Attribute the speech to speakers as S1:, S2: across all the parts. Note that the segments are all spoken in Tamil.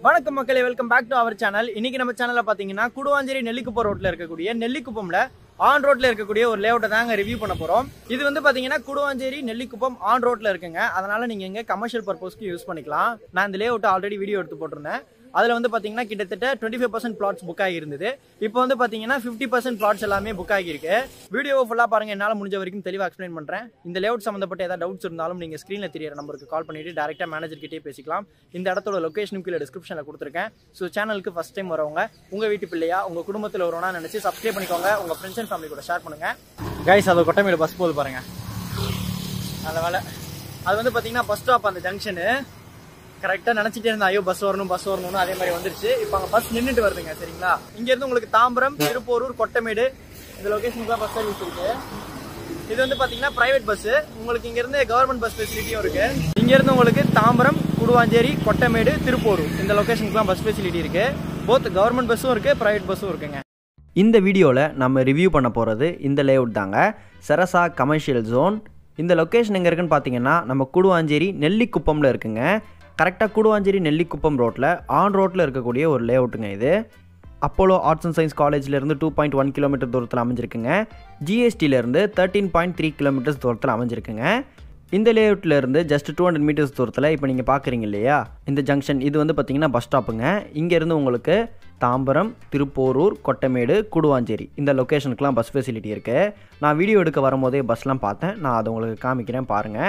S1: வணக்கம் மக்களே welcome back to our channel இன்னைக்கு நம்ம சேனல்ல பாத்தீங்கன்னா குடுவாஞ்சேரி நெல்லிக்குப்பம் ரோட்ல இருக்கக்கூடிய நெல்லிக்குப்பம்ல ஆன் ரோட்ல இருக்கக்கூடிய ஒரு லேஅவுட்டை தாங்க ரிவ்யூ பண்ண போறோம் இது வந்து பாத்தீங்கன்னா குடுவாஞ்சேரி நெல்லிக்குப்பம் ஆன் ரோட்ல இருக்குங்க அதனால நீங்க இங்க கமர்ஷியல் பர்பஸ்க்கு யூஸ் பண்ணிக்கலாம் நான் இந்த லேஅவுட் ஆல்ரெடி வீடியோ எடுத்து போட்டிருந்தேன் அதுல வந்து பாத்தீங்கன்னா கிட்டத்தட்ட twenty five percent plots book ஆகியிருந்தது இப்போ வந்து பாத்தீங்கன்னா ஃபிஃப்டி பர்சன்ட் பிளாட்ஸ் எல்லாமே புக் ஆகியிருக்கு வீடியோ ஃபுல்லா பாருங்க என்னால முடிஞ்ச வரைக்கும் தெளிவா எக்ஸ்பிளைன் பண்றேன் இந்த லேஅவுட் சம்பந்தப்பட்ட ஏதாவது டவுட்ஸ் இருந்தாலும் நீங்க ஸ்க்ரீன்ல தெரியற நம்பருக்கு கால் பண்ணிட்டு டேரக்டா மேனேஜர் கிட்டே பேசிக்கலாம் இந்த இடத்தோட லொகேஷனும் கீழே டிஸ்கிரிப்ஷன்ல கொடுத்துருக்கேன் ஸோ சேனலுக்கு ஃபர்ஸ்ட் டைம் வரவங்க உங்க வீட்டு பிள்ளையா உங்க குடும்பத்தில் வரவனா நினைச்சு சப்ஸ்கிரைப் பண்ணிக்கோங்க உங்க ஃப்ரெண்ட்ஸ் அண்ட் ஃபேமிலி கூட ஷேர் பண்ணுங்க கைஸ் அது கொட்டமேடு பஸ் போகுது பாருங்க நல்ல வேலை அது வந்து பாத்தீங்கன்னா பஸ் ஸ்டாப் அந்த ஜங்ஷனு கரெக்டா நினைச்சிட்டே இருந்தேன் ஐயோ பஸ் வரணும் பஸ் வரணும்னு அதே மாதிரி வந்துருச்சு இப்போ அங்க பஸ் நின்றுட்டு வருதுங்க சரிங்களா இங்க இருந்து உங்களுக்கு தாம்பரம் திருப்போரூர் கொட்டமேடு இந்த லொகேஷனுக்கு தான் பஸ் சர்வீஸ் இருக்கு இது வந்து பாத்தீங்கன்னா பிரைவேட் பஸ் உங்களுக்கு இங்க இருந்து கவர்மெண்ட் பஸ் ஃபெசிலிட்டியும் இருக்கு இங்க இருந்து உங்களுக்கு தாம்பரம் குடுவாஞ்சேரி கொட்டமேடு திருப்போரூர் இந்த லொகேஷனுக்குலாம் பஸ் ஃபெசிலிட்டி இருக்கு போத் கவர்மெண்ட் பஸ்ஸும் இருக்கு பிரைவேட் பஸ்ஸும் இருக்குங்க
S2: இந்த வீடியோவில் நம்ம ரிவ்யூ பண்ண போகிறது இந்த லேஅவுட் தாங்க சரசா கமர்ஷியல் ஜோன் இந்த லொக்கேஷன் எங்கே இருக்குன்னு பார்த்தீங்கன்னா நம்ம கூடுவாஞ்சேரி நெல்லிக்குப்பமில் இருக்குங்க கரெக்டாக கூடுவாஞ்சேரி நெல்லிக்குப்பம் ரோட்டில் ஆன் ரோட்டில் இருக்கக்கூடிய ஒரு லேஅவுட்டுங்க இது அப்போலோ ஆர்ட்ஸ் அண்ட் சயின்ஸ் காலேஜ்லேருந்து டூ பாயிண்ட் ஒன் கிலோமீட்டர் தூரத்தில் அமைஞ்சிருக்குங்க ஜிஎஸ்டியிலேருந்து தேர்ட்டீன் பாயிண்ட் த்ரீ கிலோமீட்டர்ஸ் தூரத்தில் அமைஞ்சிருக்குங்க இந்த லேஅவுட்ல இருந்து ஜஸ்ட் டூ ஹண்ட்ரட் மீட்டர்ஸ் தூரத்தில் இப்போ நீங்கள் பார்க்குறீங்க இல்லையா இந்த ஜங்ஷன் இது வந்து பார்த்தீங்கன்னா பஸ் ஸ்டாப்புங்க இங்கேருந்து உங்களுக்கு தாம்பரம் திருப்போரூர் கொட்டமேடு குடுவாஞ்சேரி இந்த லொக்கேஷனுக்குலாம் பஸ் ஃபெசிலிட்டி இருக்குது நான் வீடியோ எடுக்க வரும்போதே பஸ்லாம் பார்த்தேன் நான் அதை உங்களுக்கு காமிக்கிறேன் பாருங்கள்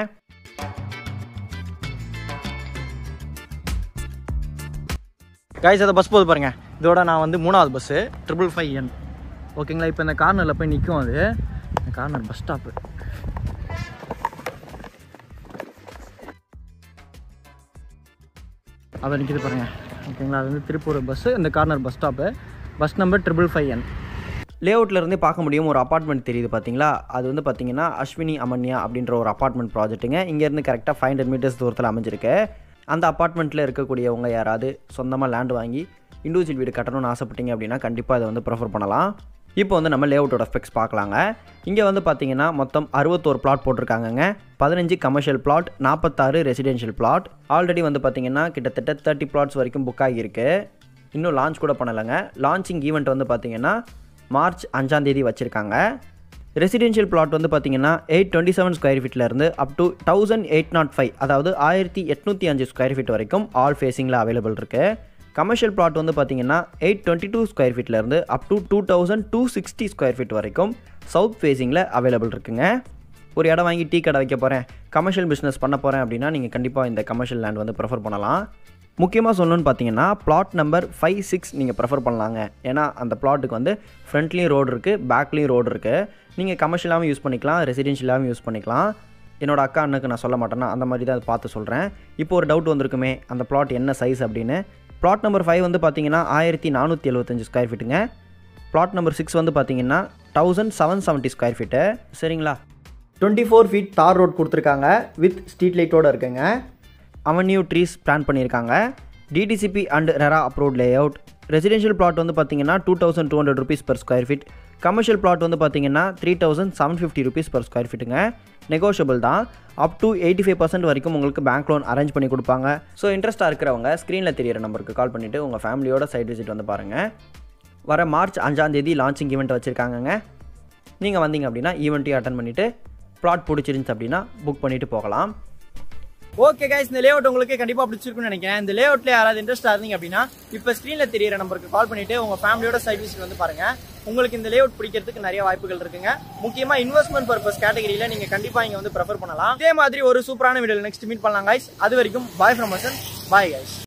S1: கைஸ் அதை பஸ் போகுது பாருங்க இதோட நான் வந்து மூணாவது பஸ்ஸு ட்ரிபிள் ஃபைவ் என் ஓகேங்களா இப்போ இந்த கார்னரில் போய் நிற்கும் அது இந்த கார்னர் பஸ் ஸ்டாப்பு அதை நிற்கிது பாருங்க ஓகேங்களா அது வந்து திருப்பூர் பஸ்ஸு இந்த corner bus stop bus number triple five என்
S2: லேஅவுட்ல இருந்தே பார்க்க முடியும் ஒரு அப்பார்ட்மெண்ட் தெரியுது பார்த்தீங்களா அது வந்து பார்த்தீங்கன்னா அஸ்வினி அமன்யா அப்படின்ற ஒரு அப்பார்ட்மெண்ட் ப்ராஜெக்ட்டுங்க இங்கேருந்து கரெக்டாக ஃபைவ் ஹண்ட்ரட் மீட்டர்ஸ் தூரத்தில் அமைஞ்சிருக்கு அந்த அப்பார்ட்மெண்ட்டில் இருக்கக்கூடியவங்க யாராவது சொந்தமாக லேண்ட் வாங்கி இண்டிவிஜுவல் வீடு கட்டணும்னு ஆசைப்பட்டீங்க அப்படின்னா கண்டிப்பாக அதை வந்து ப்ரிஃபர் பண்ணலாம் இப்போ வந்து நம்ம லேஅவுட்டோட ஸ்பெக்ஸ் பார்க்கலாங்க இங்கே வந்து பார்த்தீங்கன்னா மொத்தம் அறுபத்தோரு பிளாட் போட்டிருக்காங்கங்க பதினஞ்சு கமர்ஷியல் பிளாட் நாற்பத்தாறு ரெசிடென்ஷியல் பிளாட் ஆல்ரெடி வந்து பார்த்தீங்கன்னா கிட்டத்தட்ட தேர்ட்டி பிளாட்ஸ் வரைக்கும் புக் ஆகியிருக்கு இன்னும் லான்ச் கூட பண்ணலைங்க லான்ச்சிங் ஈவெண்ட் வந்து பார்த்தீங்கன்னா மார்ச் அஞ்சாம் தேதி வச்சுருக்காங்க ரெசிடென்ஷியல் பிளாட் வந்து பார்த்தீங்கன்னா எயிட் டுவெண்ட்டி செவன் ஸ்கொயர் ஃபீட்லேருந்து up to thousand eight naught five அதாவது ஆயிரத்தி எட்நூற்றி அஞ்சு ஸ்கொயர் ஃபீட் வரைக்கும் ஆல் ஃபேஸிங்கில் அவைலபிள் இருக்குது கமர்ஷியல் பிளாட் வந்து பார்த்தீங்கன்னா எயிட் டுவெண்ட்டி டூ ஸ்கொயர் ஃபீட்லேருந்து up to two thousand two sixty square feet வரைக்கும் சவுத் ஃபேஸிங்கில் அவைலபிள் இருக்குங்க ஒரு இடம் வாங்கி டீ கடை வைக்க போகிறேன் கமர்ஷியல் பிஸ்னஸ் பண்ண போகிறேன் அப்படின்னா நீங்கள் கண்டிப்பாக இந்த கமர்ஷியல் லேண்ட் வந்து ப்ரிஃபர் பண்ணலாம் முக்கியமாக சொல்லணும்னு பார்த்தீங்கன்னா பிளாட் நம்பர் ஃபைவ் சிக்ஸ் நீங்கள் ப்ரிஃபர் பண்ணலாங்க ஏன்னா அந்த பிளாட்டுக்கு வந்து ஃப்ரண்ட்லேயும் ரோடு இருக்குது பேக்லேயும் ரோடு இருக்குது நீங்கள் கமர்ஷியலாகவும் யூஸ் பண்ணிக்கலாம் ரெசிடென்ஷியலாகவும் யூஸ் பண்ணிக்கலாம் என்னோட அக்கா அண்ணனுக்கு நான் சொல்ல மாட்டேன்னா அந்த மாதிரி தான் அதை பார்த்து சொல்கிறேன் இப்போ ஒரு டவுட் வந்திருக்குமே அந்த பிளாட் என்ன சைஸ் அப்படின்னு பிளாட் நம்பர் ஃபைவ் வந்து பார்த்தீங்கன்னா ஆயிரத்தி நானூற்றி எழுபத்தஞ்சு ஸ்கொயர் ஃபீட்டுங்க பிளாட் நம்பர் சிக்ஸ் வந்து பார்த்தீங்கன்னா thousand seven seventy square feet சரிங்களா
S1: twenty four feet tar road கொடுத்துருக்காங்க வித் ஸ்ட்ரீட் லைட்டோட இருக்குங்க
S2: அவென்யூ ட்ரீஸ் பிளான் பண்ணியிருக்காங்க DTCP and RERA approved layout residential plot வந்து பார்த்தீங்கன்னா two thousand two hundred rupees per square feet commercial plot வந்து பார்த்தீங்கன்னா three thousand seven fifty rupees per square ஃபீட்டுங்க நெகோஷியபிள் தான் up to eighty five percent வரைக்கும் உங்களுக்கு பேங்க் லோன் அரேஞ்ச் பண்ணி கொடுப்பாங்க ஸோ இன்ட்ரெஸ்ட்டாக இருக்கிறவங்க ஸ்க்ரீனில் தெரியிற நம்பருக்கு கால் பண்ணிவிட்டு உங்கள் ஃபேமிலியோட சைட் விசிட் வந்து பாருங்கள் வர மார்ச் அஞ்சாம் தேதி லான்ச்சிங் ஈவெண்ட் வச்சுருக்காங்கங்க நீங்கள் வந்தீங்க அப்படின்னா ஈவெண்ட்டையும் அட்டன் பண்ணிவிட்டு பிளாட் பிடிச்சிருந்துச்சு அப்படின்னா புக் பண்ணிவிட்டு போகலாம்
S1: ஓகே கைஸ் இந்த லேஅவுட் உங்களுக்கு கண்டிப்பா பிடிச்சிருக்கும்னு நினைக்கிறேன் இந்த லேஅவுட்ல யாராவது இன்ட்ரெஸ்ட் இருந்தீங்க அப்படின்னா இப்போ ஸ்க்ரீன்ல தெரியற நம்பருக்கு கால் பண்ணிட்டு உங்க ஃபேமிலியோட சைட் விசிட் வந்து பாருங்க உங்களுக்கு இந்த லேஅவுட் பிடிக்கிறதுக்கு நிறைய வாய்ப்புகள் இருக்குங்க முக்கியமா இன்வெஸ்ட்மெண்ட் பர்பஸ் கேட்டகரியில நீங்க கண்டிப்பா இங்க வந்து ப்ரிஃபர் பண்ணலாம் இதே மாதிரி ஒரு சூப்பரான வீடியோ நெக்ஸ்ட் மீட் பண்ணலாம் கைஸ் அது வரைக்கும் பாய் ஃப்ரம் பாய் கைஸ்